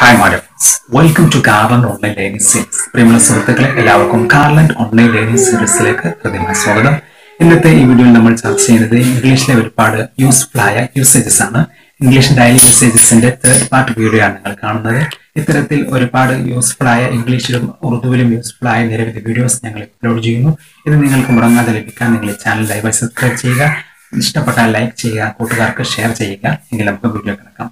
hi madams welcome to Garland online learning series പ്രിയമുള്ള സുഹൃത്തുക്കളെ എല്ലാവർക്കും ഗാർലൻഡ് ഓൺലൈൻ ലേണിംഗ് സീരീസിലേക്ക് ഹൃദയമായ സ്വാഗതം ഇന്നത്തെ ഈ വീഡിയോയിൽ നമ്മൾ ചർച്ച ചെയ്യുന്നത് ഇംഗ്ലീഷിലെ ഒരുപാട് യൂസ്ഫുൾ ആയ യൂസേജസ് ആണ് ഇംഗ്ലീഷ് ഡയലി യൂസേജസിന്റെ തേർഡ് പാർട്ട് വീഡിയോ ആണ് നിങ്ങൾ കാണുന്നത് ഇത്തരത്തിൽ ഒരുപാട് യൂസ്ഫുൾ ആയ ഇംഗ്ലീഷിലും ഉറുദുവിലും യൂസ്ഫുൾ ആയ നിരവധി വീഡിയോസ് ഞങ്ങൾ അപ്ലോഡ് ചെയ്യുന്നു ഇത് നിങ്ങൾക്ക് മുടങ്ങാതെ ലഭിക്കാൻ നിങ്ങൾ ഈ ചാനൽ ദയവായി സബ്സ്ക്രൈബ് ചെയ്യുക ഇഷ്ടപ്പെട്ടാൽ ലൈക്ക് ചെയ്യുക കൂട്ടുകാർക്ക് ഷെയർ ചെയ്യുക എങ്കിൽ നമുക്ക് വീഡിയോ കിടക്കാം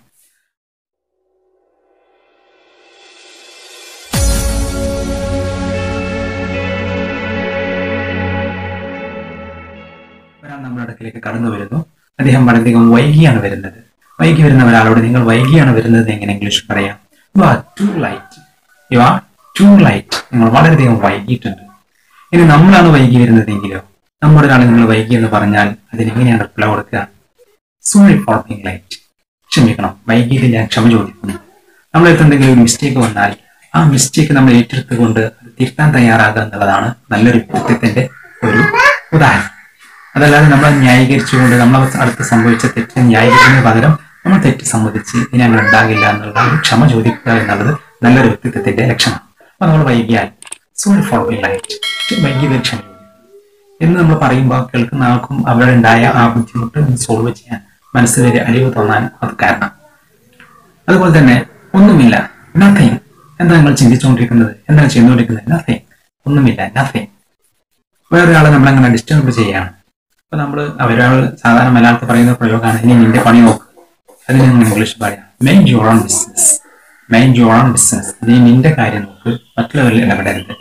ഒരാൾ നമ്മുടെ അടുക്കിലേക്ക് കടന്നു വരുന്നു അദ്ദേഹം വളരെയധികം വൈകിയാണ് വരുന്നത് വൈകി വരുന്ന ഒരാളോട് നിങ്ങൾ വൈകിയാണ് വരുന്നത് എന്ന് എങ്ങനെ ഇംഗ്ലീഷ് പറയാം you are too late you are too late നിങ്ങൾ വളരെയധികം വൈകിയിട്ടുണ്ട് ഇനി നമ്മളാണ് വൈകി വരുന്നതെങ്കിലോ നമ്മുടെ ഒരാൾ നിങ്ങൾ വൈകി എന്ന് പറഞ്ഞാൽ അതിനെങ്ങനെയാണ് റിപ്ലൈ കൊടുക്കുക സോറി ഫോർ ബീങ് ലൈറ്റ് ക്ഷമിക്കണം വൈകിയിട്ട് ഞാൻ ക്ഷമ ചോദിക്കുന്നു നമ്മളടുത്ത് എന്തെങ്കിലും ഒരു മിസ്റ്റേക്ക് വന്നാൽ ആ മിസ്റ്റേക്ക് നമ്മൾ ഏറ്റെടുത്തുകൊണ്ട് അത് തിരുത്താൻ തയ്യാറാകുക എന്നുള്ളതാണ് നല്ലൊരു വ്യക്തിത്വത്തിന്റെ ഒരു ഉദാഹരണം അതല്ലാതെ നമ്മൾ ന്യായീകരിച്ചുകൊണ്ട് നമ്മൾ അടുത്ത് സംഭവിച്ച തെറ്റ് ന്യായീകരിക്കുന്നതിന് പകരം നമ്മൾ തെറ്റ് സമ്മതിച്ച് ഇനി അങ്ങനെ ഉണ്ടാകില്ല എന്നുള്ള ഒരു ക്ഷമ ചോദിക്കുക എന്നുള്ളത് നല്ലൊരു വ്യക്തിത്വത്തിന്റെ ലക്ഷണമാണ് അപ്പൊ നമ്മൾ വൈകിയാൽ സോറി ഫോർ ബി ലൈറ്റ് വൈകിയതിൽ ക്ഷമ ചോദിക്കും എന്ന് നമ്മൾ പറയുമ്പോൾ കേൾക്കുന്ന ആൾക്കും അവിടെ ഉണ്ടായ ആ ബുദ്ധിമുട്ട് സോൾവ് ചെയ്യാൻ മനസ്സിൽ ഒരു അലിവ് തോന്നാൻ അത് കാരണം അതുപോലെ തന്നെ ഒന്നുമില്ല നത്തിങ് എന്താ നിങ്ങൾ ചിന്തിച്ചുകൊണ്ടിരിക്കുന്നത് എന്താണ് ചെയ്തുകൊണ്ടിരിക്കുന്നത് നത്തിങ് ഒന്നുമില്ല നത്തിങ് വേറൊരാളെ നമ്മളങ്ങനെ ഡിസ്റ്റർബ് ചെയ്യാണ് അപ്പൊ നമ്മൾ അവരൊരാൾ സാധാരണ മലയാളത്തിൽ പറയുന്ന പ്രയോഗമാണ് ഇനി നിന്റെ പണി നോക്ക് അതിന് നിങ്ങൾ ഇംഗ്ലീഷ് പറയാം mind your own business mind your own business നീ നിന്റെ കാര്യം നോക്ക് മറ്റുള്ളവരിൽ ഇടപെടരുത്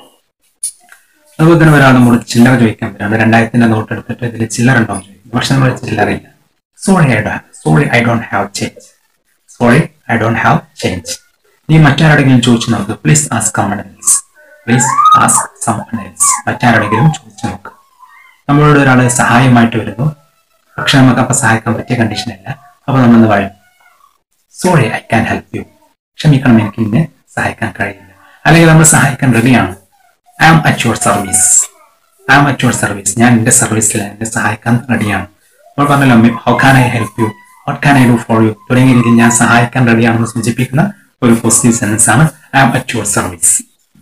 അതുപോലെ തന്നെ ഒരാൾ നമ്മൾ ചില്ലറ ചോദിക്കാൻ പറ്റും രണ്ടായിരത്തിന്റെ നോട്ട് എടുത്തിട്ട് ഇതിൽ ചില്ലറ ഉണ്ടോ എന്ന് ചോദിക്കും പക്ഷെ നമ്മൾ ചില്ലറയില്ല sorry I do sorry I don't have change sorry I don't have change നീ മറ്റാരോടെങ്കിലും ചോദിച്ചു നോക്ക് please ask someone else please ask someone else മറ്റാരോടെങ്കിലും ചോദിച്ചു നോക്ക് നമ്മളോട് ഒരാൾ സഹായമായിട്ട് വരുന്നു പക്ഷെ നമുക്ക് അപ്പൊ സഹായിക്കാൻ പറ്റിയ കണ്ടീഷൻ അല്ല അപ്പൊ നമ്മൾ എന്ത് പറയും sorry I can help you ക്ഷമിക്കണം എനിക്ക് ഇന്നെ സഹായിക്കാൻ കഴിയില്ല അല്ലെങ്കിൽ നമ്മൾ സഹായിക്കാൻ റെഡിയാണ് I am at your service I am at your service ഞാൻ എന്റെ സർവീസിൽ എന്നെ സഹായിക്കാൻ റെഡിയാണ് നമ്മൾ പറഞ്ഞല്ലോ how can I help you what can I do for you തുടങ്ങിയ രീതിയിൽ ഞാൻ സഹായിക്കാൻ റെഡിയാണെന്ന് സൂചിപ്പിക്കുന്ന ഒരു പോസിറ്റീവ് സെൻസ് ആണ് I am at your service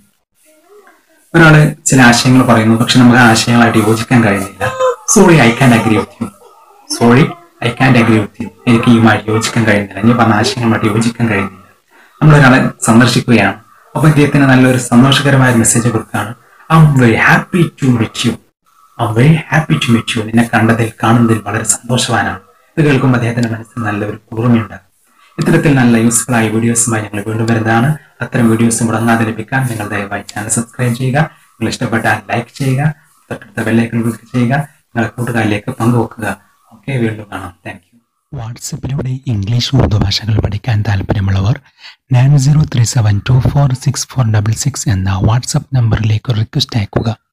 ഒരാള് ചില ആശയങ്ങൾ പറയുന്നു പക്ഷെ നമുക്ക് ആ ആശയങ്ങളായിട്ട് യോജിക്കാൻ കഴിയുന്നില്ല sorry I can agree with you sorry I can agree with you എനിക്ക് ഇയുമായിട്ട് യോജിക്കാൻ കഴിയുന്നില്ല നീ പറഞ്ഞ ആശയങ്ങളുമായിട്ട് യോജിക്കാൻ കഴിയുന്നില്ല നമ്മൾ ഒരാളെ സന്ദർശിക്കുകയാണ് അപ്പൊ ഇദ്ദേഹത്തിന് നല്ലൊരു സന്തോഷകരമായ മെസ്സേജ് കൊടുക്കുകയാണ് I am very happy to meet you I am very happy to meet you നിന്നെ കണ്ടതിൽ കാണുന്നതിൽ വളരെ സന്തോഷവാനാണ് ഇത് കേൾക്കുമ്പോൾ അദ്ദേഹത്തിന്റെ മനസ്സിൽ നല്ലൊരു കുളിർമയുണ്ട് ഇത്തരത്തിൽ നല്ല യൂസ്ഫുൾ ആയ വീഡിയോസുമായി ഞങ്ങൾ വീണ്ടും വരുന്നതാണ് അത്തരം വീഡിയോസ് മുടങ്ങാതെ ലഭിക്കാൻ നിങ്ങൾ ദയവായി ചാനൽ സബ്സ്ക്രൈബ് ചെയ്യുക നിങ്ങൾ ഇഷ്ടപ്പെട്ടാൽ ലൈക്ക് ചെയ്യുക തൊട്ടടുത്ത ബെല്ലൈക്കൺ ക്ലിക്ക് ചെയ്യുക നിങ്ങളുടെ കൂട്ടുകാരിലേക്ക് പങ്കുവെക്കുക ഓക്കെ വീണ്ടും കാണാം താങ്ക് യു വാട്സപ്പിലൂടെ ഇംഗ്ലീഷ് ഉറുദു ഭാഷകൾ പഠിക്കാൻ താല്പര്യമുള്ളവർ nine zero three seven two four six four double six എന്ന വാട്സപ്പ് നമ്പറിലേക്ക് റിക്വസ്റ്റ് അയക്കുക